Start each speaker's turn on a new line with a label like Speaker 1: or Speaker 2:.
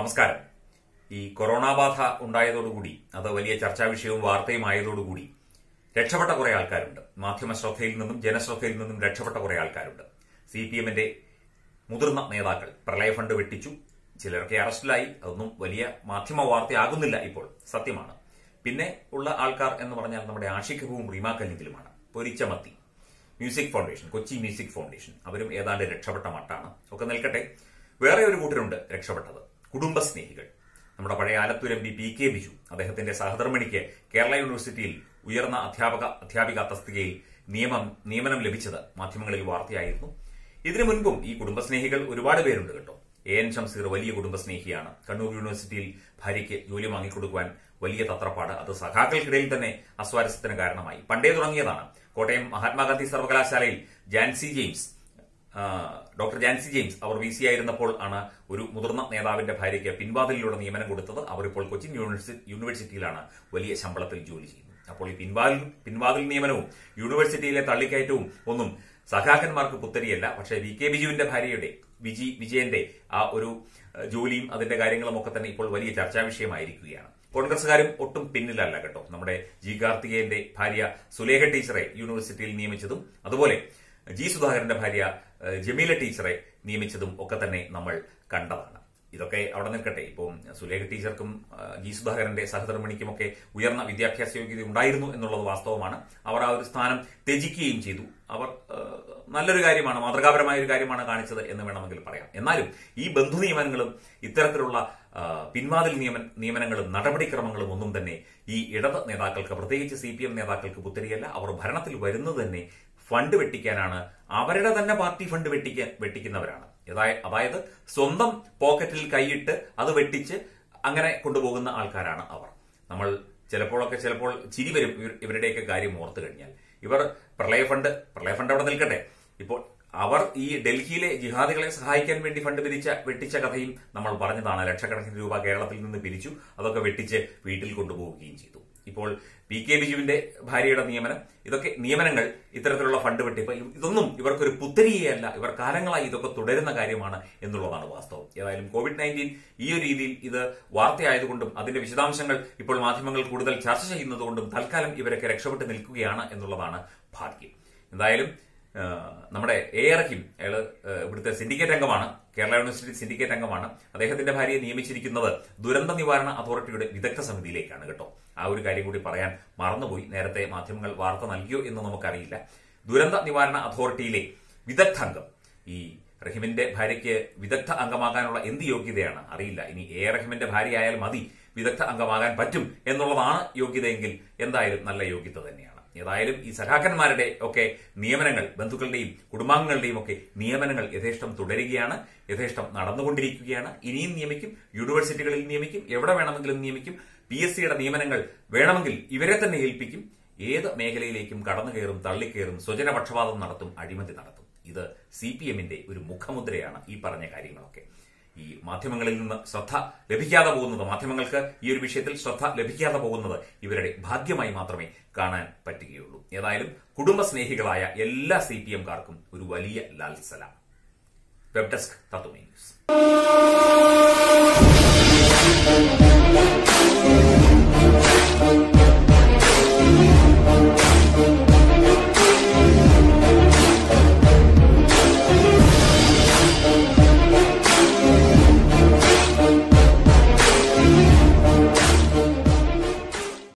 Speaker 1: നമസ്കാരം ഈ കൊറോണ ബാധ ഉണ്ടായതോടുകൂടി അത് വലിയ ചർച്ചാ വിഷയവും വാർത്തയും ആയതോടുകൂടി രക്ഷപ്പെട്ട കുറെ ആൾക്കാരുണ്ട് മാധ്യമ ശ്രദ്ധയിൽ നിന്നും ജനശ്രദ്ധയിൽ നിന്നും രക്ഷപ്പെട്ട കുറെ ആൾക്കാരുണ്ട് സി പി എമ്മിന്റെ മുതിർന്ന നേതാക്കൾ പ്രളയ ഫണ്ട് വെട്ടിച്ചു ചിലരൊക്കെ അറസ്റ്റിലായി അതൊന്നും വലിയ മാധ്യമ വാർത്തയാകുന്നില്ല ഇപ്പോൾ സത്യമാണ് പിന്നെ ഉള്ള ആൾക്കാർ എന്ന് പറഞ്ഞാൽ നമ്മുടെ ആഷിഖവും റീമാക്കല്ലെങ്കിലുമാണ് പൊരിച്ച മത്തി music foundation Kochi music foundation അവരും ഏതാണ്ട് രക്ഷപ്പെട്ട മട്ടാണ് ഒക്കെ നിൽക്കട്ടെ വേറെ ഒരു കൂട്ടരുണ്ട് രക്ഷപ്പെട്ടത് കുടുംബസ്നേഹികൾ നമ്മുടെ പഴയ Alathur M P P K Biju അദ്ദേഹത്തിന്റെ സഹധർമ്മിണിക്ക് കേരള യൂണിവേഴ്സിറ്റിയിൽ ഉയർന്ന അധ്യാപക അധ്യാപിക തസ്തികയിൽ നിയമം നിയമനം ലഭിച്ചത് മാധ്യമങ്ങളിൽ വാർത്തയായിരുന്നു ഇതിനു മുൻപും ഈ കുടുംബസ്നേഹികൾ ഒരുപാട് പേരുണ്ട് കേട്ടോ എ എൻ ഷംസീർ വലിയ കുടുംബസ്നേഹിയാണ് കണ്ണൂർ യൂണിവേഴ്സിറ്റിയിൽ ഭാര്യയ്ക്ക് ജോലി വാങ്ങിക്കൊടുക്കുവാൻ വലിയ തത്രപ്പാട് അത് സഖാക്കൾക്കിടയിൽ തന്നെ അസ്വാരസ്യത്തിന് കാരണമായി പണ്ടേ തുടങ്ങിയതാണ് കോട്ടയം മഹാത്മാഗാന്ധി സർവകലാശാലയിൽ ജാൻസി ജെയിംസ് ആ, ഡോക്ടർ ജാൻസി ജെയിംസ് അവർ വി സി ആയിരുന്നപ്പോൾ ആണ് ഒരു മുതിർന്ന നേതാവിന്റെ ഭാര്യയ്ക്ക് പിൻവാതിലിലൂടെ നിയമനം കൊടുത്തത് അവർ ഇപ്പോൾ കൊച്ചിൻ യൂണിവേഴ്സി- യൂണിവേഴ്സിറ്റിയിലാണ് വലിയ ശമ്പളത്തിൽ ജോലി ചെയ്യുന്നത് അപ്പോൾ ഈ പിൻവാതിൽ പിൻവാതിൽ നിയമനവും യൂണിവേഴ്സിറ്റിയിലെ തള്ളിക്കയറ്റവും ഒന്നും സഖാക്കന്മാർക്ക് പുത്തരിയല്ല പക്ഷേ വി കെ ബിജുവിന്റെ ഭാര്യയുടെ വിജി വിജയന്റെ ആ ഒരു ഏഹ്, ജോലിയും അതിന്റെ കാര്യങ്ങളും ഒക്കെ തന്നെ ഇപ്പോൾ വലിയ ചർച്ചാ വിഷയമായിരിക്കുകയാണ് കോൺഗ്രസുകാരും ഒട്ടും പിന്നിലല്ല കേട്ടോ നമ്മുടെ ജി കാർത്തികേയന്റെ ഭാര്യ സുലേഖ ടീച്ചറെ യൂണിവേഴ്സിറ്റിയിൽ നിയമിച്ചതും അതുപോലെ ജി സുധാകരന്റെ ഭാര്യ ഏഹ്, ജമീല ടീച്ചറെ നിയമിച്ചതും ഒക്കെ തന്നെ നമ്മൾ കണ്ടതാണ് ഇതൊക്കെ അവിടെ നിൽക്കട്ടെ ഇപ്പം സുലേഖ ടീച്ചർക്കും ആ, ജി സുധാകരന്റെ സഹധർമ്മിണിക്കുമൊക്കെ ഉയർന്ന വിദ്യാഭ്യാസ യോഗ്യത ഉണ്ടായിരുന്നു എന്നുള്ളത് വാസ്തവമാണ് അവർ ആ ഒരു സ്ഥാനം ത്യജിക്കുകയും ചെയ്തു അവർ ആ, നല്ലൊരു കാര്യമാണ് മാതൃകാപരമായ ഒരു കാര്യമാണ് കാണിച്ചത് എന്ന് വേണമെങ്കിൽ പറയാം എന്നാലും ഈ ബന്ധു നിയമനങ്ങളും ഇത്തരത്തിലുള്ള ആ, പിൻവാതിൽ നിയമന നിയമനങ്ങളും നടപടിക്രമങ്ങളും ഒന്നും തന്നെ ഈ ഇടത് നേതാക്കൾക്ക് പ്രത്യേകിച്ച് സി പി എം നേതാക്കൾക്ക് പുത്തരിയല്ല അവർ ഭരണത്തിൽ വരുന്നത് തന്നെ ഫണ്ട് വെട്ടിക്കാനാണ് അവരുടെ തന്നെ പാർട്ടി ഫണ്ട് വെട്ടിക്കാൻ വെട്ടിക്കുന്നവരാണ് അതായ- അതായത് സ്വന്തം പോക്കറ്റിൽ കൈയിട്ട് അത് വെട്ടിച്ച് അങ്ങനെ കൊണ്ടുപോകുന്ന ആൾക്കാരാണ് അവർ നമ്മൾ ചിലപ്പോഴൊക്കെ ചിലപ്പോൾ ചിരി വരും ഇവർ- ഇവരുടെയൊക്കെ കാര്യം ഓർത്തു കഴിഞ്ഞാൽ ഇവർ പ്രളയ ഫണ്ട് പ്രളയ ഫണ്ട് അവിടെ നിൽക്കട്ടെ ഇപ്പോൾ അവർ ഈ ഡൽഹിയിലെ ജിഹാദികളെ സഹായിക്കാൻ വേണ്ടി ഫണ്ട് പിരിച്ച വെട്ടിച്ച കഥയും നമ്മൾ പറഞ്ഞതാണ് ലക്ഷക്കണക്കിന് രൂപ കേരളത്തിൽ നിന്ന് പിരിച്ചു അതൊക്കെ വെട്ടിച്ച് വീട്ടിൽ കൊണ്ടുപോവുകയും ചെയ്തു ഇപ്പോൾ പി കെ ബിജുവിന്റെ ഭാര്യയുടെ നിയമനം ഇതൊക്കെ നിയമനങ്ങൾ ഇത്തരത്തിലുള്ള ഫണ്ട് വെട്ടിപ്പ് ഇതൊന്നും ഇവർക്കൊരു പുത്തരിയല്ല ഇവർ കാലങ്ങളായി ഇതൊക്കെ തുടരുന്ന കാര്യമാണ് എന്നുള്ളതാണ് വാസ്തവം ഏതായാലും കോവിഡ് നയൻറ്റീൻ ഈ ഒരു രീതിയിൽ ഇത് വാർത്തയായതുകൊണ്ടും അതിന്റെ വിശദാംശങ്ങൾ ഇപ്പോൾ മാധ്യമങ്ങൾ കൂടുതൽ ചർച്ച ചെയ്യുന്നതുകൊണ്ടും തൽക്കാലം ഇവരൊക്കെ രക്ഷപ്പെട്ട് നിൽക്കുകയാണ് എന്നുള്ളതാണ് ഭാഗ്യം എന്തായാലും ആ, നമ്മുടെ എ റഹീം അയാള് ആ, ഇവിടുത്തെ സിൻഡിക്കേറ്റ് അംഗമാണ് കേരള യൂണിവേഴ്സിറ്റി സിൻഡിക്കേറ്റ് അംഗമാണ് അദ്ദേഹത്തിന്റെ ഭാര്യയെ നിയമിച്ചിരിക്കുന്നത് ദുരന്ത നിവാരണ അതോറിറ്റിയുടെ വിദഗ്ധ സമിതിയിലേക്കാണ് കേട്ടോ ആ ഒരു കാര്യം കൂടി പറയാൻ മറന്നുപോയി നേരത്തെ മാധ്യമങ്ങൾ വാർത്ത നൽകിയോ എന്ന് നമുക്കറിയില്ല ദുരന്ത നിവാരണ അതോറിറ്റിയിലെ വിദഗ്ധ അംഗം ഈ റഹീമിന്റെ ഭാര്യയ്ക്ക് വിദഗ്ധ അംഗമാകാനുള്ള എന്ത് യോഗ്യതയാണ് അറിയില്ല ഇനി എ റഹീമിന്റെ ഭാര്യയായാൽ മതി വിദഗ്ധ അംഗമാകാൻ പറ്റും എന്നുള്ളതാണ് യോഗ്യതയെങ്കിൽ എന്തായാലും നല്ല യോഗ്യത തന്നെയാണ് ഏതായാലും ഈ സഖാക്കന്മാരുടെ ഒക്കെ നിയമനങ്ങൾ ബന്ധുക്കളുടെയും കുടുംബാംഗങ്ങളുടെയും ഒക്കെ നിയമനങ്ങൾ യഥേഷ്ടം തുടരുകയാണ് യഥേഷ്ടം നടന്നുകൊണ്ടിരിക്കുകയാണ് ഇനിയും നിയമിക്കും യൂണിവേഴ്സിറ്റികളിൽ നിയമിക്കും എവിടെ വേണമെങ്കിലും നിയമിക്കും പി എസ് സിയുടെ നിയമനങ്ങൾ വേണമെങ്കിൽ ഇവരെ തന്നെ ഏൽപ്പിക്കും ഏത് മേഖലയിലേക്കും കടന്നു കയറും തള്ളിക്കയറും സ്വജനപക്ഷപാതം നടത്തും അഴിമതി നടത്തും ഇത് സി പി എമ്മിന്റെ ഒരു മുഖമുദ്രയാണ് ഈ പറഞ്ഞ കാര്യങ്ങളൊക്കെ ഈ മാധ്യമങ്ങളിൽ നിന്ന് ശ്രദ്ധ ലഭിക്കാതെ പോകുന്നത് മാധ്യമങ്ങൾക്ക് ഈ ഒരു വിഷയത്തിൽ ശ്രദ്ധ ലഭിക്കാതെ പോകുന്നത് ഇവരുടെ ഭാഗ്യമായി മാത്രമേ കാണാൻ പറ്റുകയുള്ളൂ ഏതായാലും കുടുംബസ്നേഹികളായ എല്ലാ സി പി എംകാർക്കും ഒരു വലിയ ലാൽസലാം വെബ് ഡെസ്ക് തത്തുമേ ന്യൂസ്